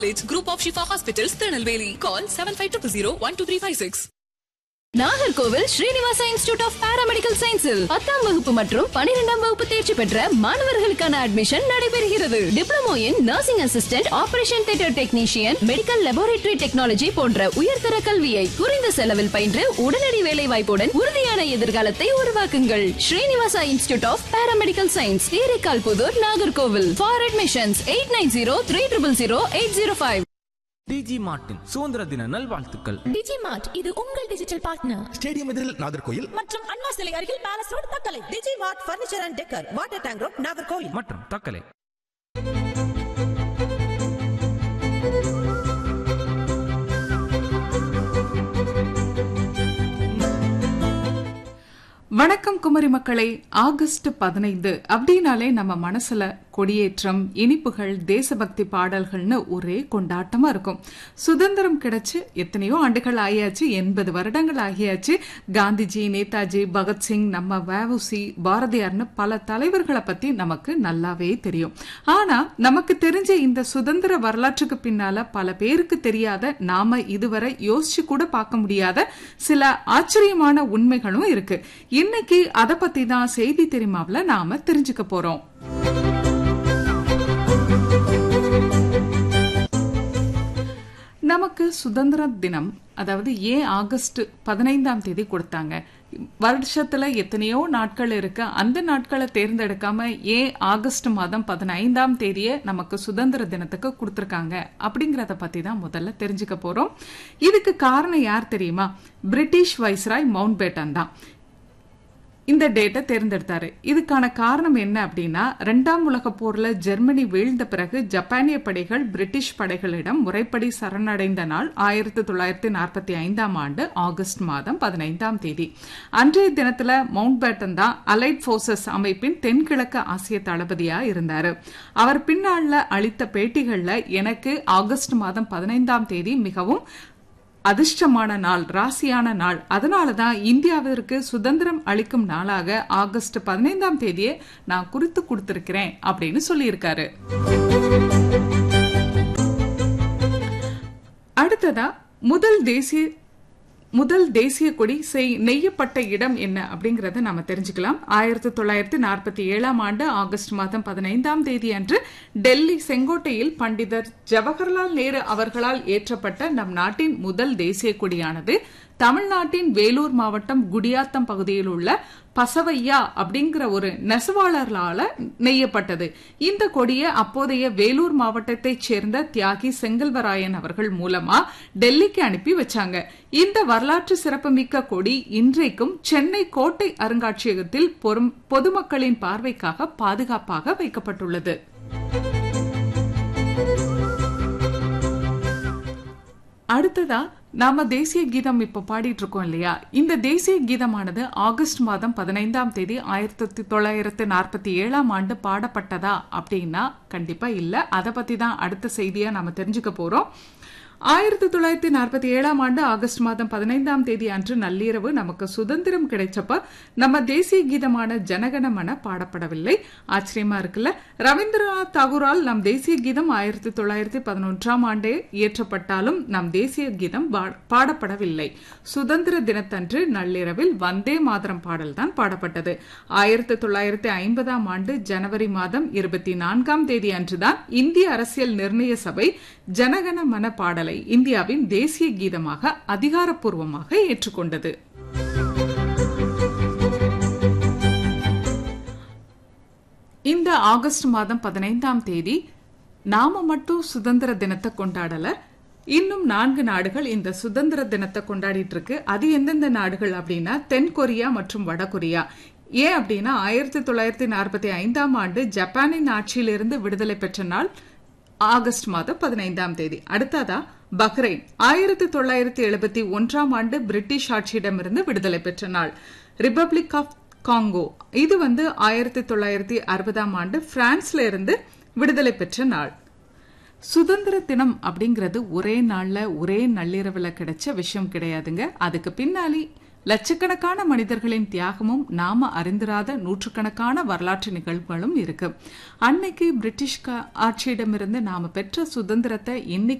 Group of Shifa Hospitals, Tirunelveli. Call 7500 Nagercoil Srinivasa institute of paramedical சயின்ஸில் பத்தாம் வகுப்பு மற்றும் பனிரெண்டாம் வகுப்பு தேர்ச்சி பெற்ற மாணவர்களுக்கான அட்மிஷன் நடைபெறுகிறது diploma in nursing assistant operation theatre technician medical laboratory technology போன்ற உயர்தர கல்வியை குறைந்த செலவில் பயின்று உடனடி வேலை வாய்ப்புடன் உறுதியான எதிர்காலத்தை உருவாக்குங்கள் Srinivasa institute of paramedical science Therikal Puthur Nagercoil for admissions eight nine zero three triple zero eight zero five DG Martin சுதந்திர தின நல்வாழ்த்துக்கள் டிஜிமார்ட் இது உங்கள் டிஜிட்டல் பார்ட்னர் ஸ்டேடியம் எதிரில் நாகர்கோயில் மற்றும் அண்ணா சிலை அருகில் palace road Thuckalay DG Mart furniture and decor water tank road Nagercoil மற்றும் தக்கலை வணக்கம் குமரி மக்களே ஆகஸ்ட் பதினைந்து அப்படின்னாலே நம்ம மனசுல கொடியேற்றம் இனிப்புகள் தேசபக்தி பாடல்கள்னு ஒரே கொண்டாட்டமா இருக்கும் சுதந்திரம் கிடைச்சு எத்தனையோ ஆண்டுகள் ஆகியாச்சு எண்பது வருடங்கள் ஆகியாச்சு காந்திஜி நேதாஜி பகத்சிங் நம்ம வஉசி பாரதியார்னு பல தலைவர்களை பத்தி நமக்கு நல்லாவே தெரியும் ஆனா நமக்கு தெரிஞ்ச இந்த சுதந்திர வரலாற்றுக்கு பின்னால பல பேருக்கு தெரியாத நாம இதுவரை யோசிச்சு கூட பார்க்க முடியாத சில ஆச்சரியமான உண்மைகளும் இருக்கு இன்னைக்கு அத பத்தி தான் செய்தி தெரியுமாவில் நாம தெரிஞ்சுக்க போறோம் நமக்கு சுதந்திர தினம் அதாவது ஏன் ஆகஸ்ட் பதினைந்தாம் தேதி கொடுத்தாங்க வருஷத்துல எத்தனையோ நாட்கள் இருக்கு அந்த நாட்களை தேர்ந்தெடுக்காம ஏன் ஆகஸ்ட் மாதம் பதினைந்தாம் தேதியை நமக்கு சுதந்திர தினத்துக்கு கொடுத்துருக்காங்க அப்படிங்கறத பத்தி தான் முதல்ல தெரிஞ்சுக்க போறோம் இதுக்கு காரணம் யார் தெரியுமா பிரிட்டிஷ் வைஸ்ராய் மவுண்ட் பேட்டன் தான் இந்த டேட்டை தேர்ந்தெடுத்தாரு இதுக்கான காரணம் என்ன அப்படின்னா ரெண்டாம் உலக போர்ல ஜெர்மனி வீழ்ந்த பிறகு ஜப்பானிய படைகள் பிரிட்டிஷ் படைகளிடம் முறைப்படி சரணடைந்த நாள் ஆயிரத்தி தொள்ளாயிரத்தி நாற்பத்தி ஐந்தாம் ஆண்டு ஆகஸ்ட் மாதம் பதினைந்தாம் தேதி அன்றைய தினத்துல மவுண்ட் பேட்டன் தான் அலைட் போர்சஸ் அமைப்பின் தென்கிழக்கு ஆசிய தளபதியா இருந்தாரு அவர் பின்னால அளித்த பேட்டிகள்ல எனக்கு ஆகஸ்ட் மாதம் பதினைந்தாம் தேதி மிகவும் அதிர்ஷ்டமான நாள் ராசியான நாள் அதனால தான் இந்தியாவிற்கு சுதந்திரம் அளிக்கும் நாளாக ஆகஸ்ட் பதினைந்தாம் தேதியை நான் குறித்து கொடுத்திருக்கிறேன் அப்படின்னு சொல்லியிருக்காரு அடுத்ததா முதல் தேசிய முதல் தேசிய கொடி செய் நெய்யப்பட்ட இடம் என்ன அப்படிங்கறத நாம தெரிஞ்சுக்கலாம் ஆயிரத்தி தொள்ளாயிரத்தி நாற்பத்தி ஏழாம் ஆண்டு ஆகஸ்ட் மாதம் பதினைந்தாம் தேதி அன்று டெல்லி செங்கோட்டையில் பண்டிதர் ஜவஹர்லால் நேரு அவர்களால் ஏற்றப்பட்ட நம் நாட்டின் முதல் தேசிய கொடியானது தமிழ்நாட்டின் வேலூர் மாவட்டம் குடியாத்தம் பகுதியில் உள்ள பசவையா அப்படிங்கிற ஒரு நெசவாளர்களால நெய்யப்பட்டது இந்த கொடியை அப்போதைய வேலூர் மாவட்டத்தைச் சேர்ந்த தியாகி செங்கல்வராயன் அவர்கள் மூலமா டெல்லிக்கு அனுப்பி வச்சாங்க இந்த வரலாற்று சிறப்புமிக்க கொடி இன்றைக்கும் சென்னை கோட்டை அருங்காட்சியகத்தில் பொதுமக்களின் பார்வைக்காக பாதுகாப்பாக வைக்கப்பட்டுள்ளது அடுத்ததா நாம தேசிய கீதம் இப்ப பாடிட்டு இருக்கோம் இல்லையா இந்த தேசிய கீதமானது ஆகஸ்ட் மாதம் பதினைந்தாம் தேதி ஆயிரத்தி தொள்ளாயிரத்தி நாற்பத்தி ஏழாம் ஆண்டு பாடப்பட்டதா அப்படின்னா கண்டிப்பா இல்ல அதை பத்தி தான் அடுத்த செய்தியா நாம தெரிஞ்சுக்க போறோம் ஆயிரத்தி தொள்ளாயிரத்தி நாற்பத்தி ஏழாம் ஆண்டு ஆகஸ்ட் மாதம் பதினைந்தாம் தேதி அன்று நள்ளிரவு நமக்கு சுதந்திரம் கிடைச்சப்ப நம்ம தேசிய கீதமான ஜனகணமன பாடப்படவில்லை ஆச்சரியமா இருக்குல்ல ரவீந்திரநாத் தாகூரால் நம் தேசிய கீதம் ஆயிரத்தி தொள்ளாயிரத்தி பதினொன்றாம் ஆண்டே இயற்றப்பட்டாலும் நம் தேசிய கீதம் பாடப்படவில்லை சுதந்திர தினத்தன்று நள்ளிரவில் வந்தே மாதரம் பாடல் தான் பாடப்பட்டது ஆயிரத்தி தொள்ளாயிரத்தி ஐம்பதாம் ஆண்டு ஜனவரி மாதம் இருபத்தி நான்காம் தேதி அன்றுதான் இந்திய அரசியல் நிர்ணய சபை ஜனகண மன பாடலை இந்தியாவின் தேசிய கீதமாக அதிகாரப்பூர்வமாக ஏற்றுக்கொண்டது இந்த ஆகஸ்ட் மாதம் பதினைந்தாம் தேதி நாம மட்டும் சுதந்திர தினத்தை கொண்டாடல இன்னும் நான்கு நாடுகள் இந்த சுதந்திர தினத்தை கொண்டாடிட்டு இருக்கு அது எந்தெந்த நாடுகள் அப்படின்னா தென் கொரியா மற்றும் வட கொரியா ஏன் அப்படின்னா ஆயிரத்தி தொள்ளாயிரத்தி நாற்பத்தி ஐந்தாம் ஆண்டு ஜப்பானின் ஆட்சியிலிருந்து விடுதலை பெற்ற நாள் ஆகஸ்ட் மாதம் பதினைந்தாம் தேதி அடுத்ததா பஹ்ரைன் ஆயிரத்தி தொள்ளாயிரத்தி எழுபத்தி ஒன்றாம் ஆண்டு பிரிட்டிஷ் ஆட்சியிடமிருந்து விடுதலை பெற்ற நாள் ரிபப்ளிக் ஆஃப் காங்கோ இது வந்து ஆயிரத்தி தொள்ளாயிரத்தி அறுபதாம் ஆண்டு பிரான்ஸ்ல இருந்து விடுதலை பெற்ற நாள் சுதந்திர தினம் அப்படிங்கிறது ஒரே நாள்ல ஒரே நள்ளிரவுல கிடைச்ச விஷயம் கிடையாதுங்க அதுக்கு பின்னாடி லட்சக்கணக்கான மனிதர்களின் தியாகமும் நாம அறிந்திராத நூற்றுக்கணக்கான வரலாற்று நிகழ்வுகளும் இருக்கு அன்னைக்கு பிரிட்டிஷ் க- ஆட்சியிடமிருந்து நாம பெற்ற சுதந்திரத்தை இன்னைக்கு